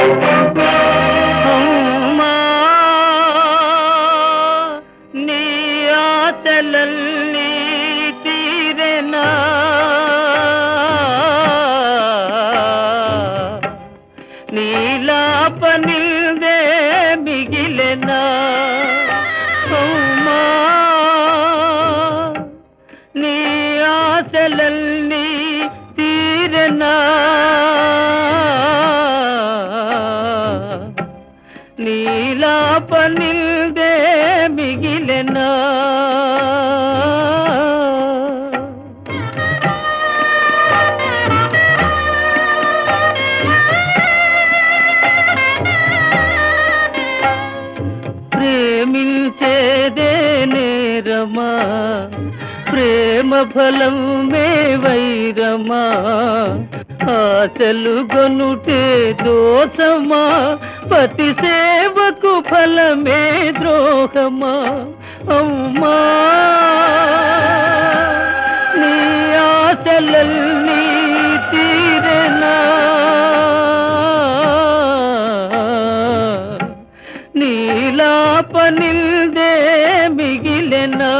అమ్మా నీ ఆశలన్నీ తీరెనా నీలాప నిల్దే మిగిలెనా అమ్మా నీ ఆశలన్నీ తీరనా నీలాప నిల్దే మిగిలెనా ప్రేమించేదే నేరమా ప్రేమ ఫలం మే వైరమా ఆశలు గొనుటే దోషమా పతి సేవకు ఫలమే ద్రోహమా అమ్మా నీ ఆశలన్నీ తీరెనా నీలాప నిల్దే మిగిలెనా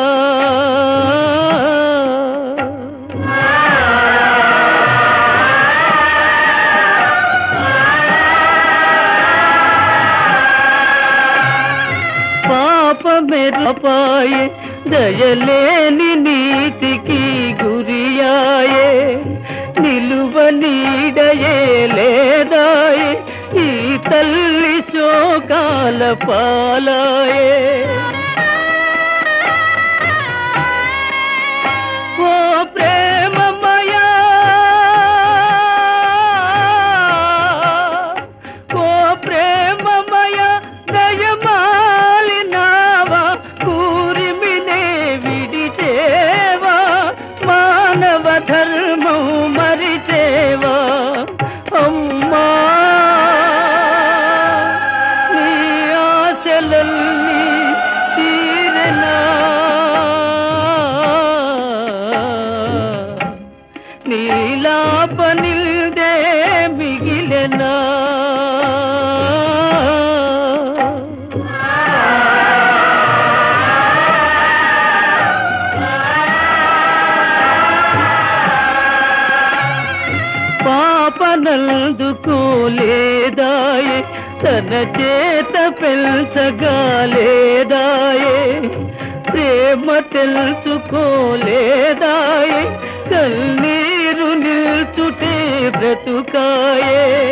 పాపమే రపాయే దయలేని నీతికి గురియాయే నిలువ నీడయే లేదాయే ఈ తల్లి శోకాల పాలాయే ఓ ప్రేమమయా ఓ ప్రేమమయ దయమాలినావా కూరిమినే విడిచేవా మానవ ధర్మం మరిచేవా అమ్మా నీ ఆశలన్నీ తీరనా నీలాప నిల్దే మిగిలెనా పాపనందుకోలేదాయే తన చేత పెంచగాలేదాయే ప్రేమ తెలుసుకోలేదాయే కన్నీరు నిల్చుటే బ్రతుకాయే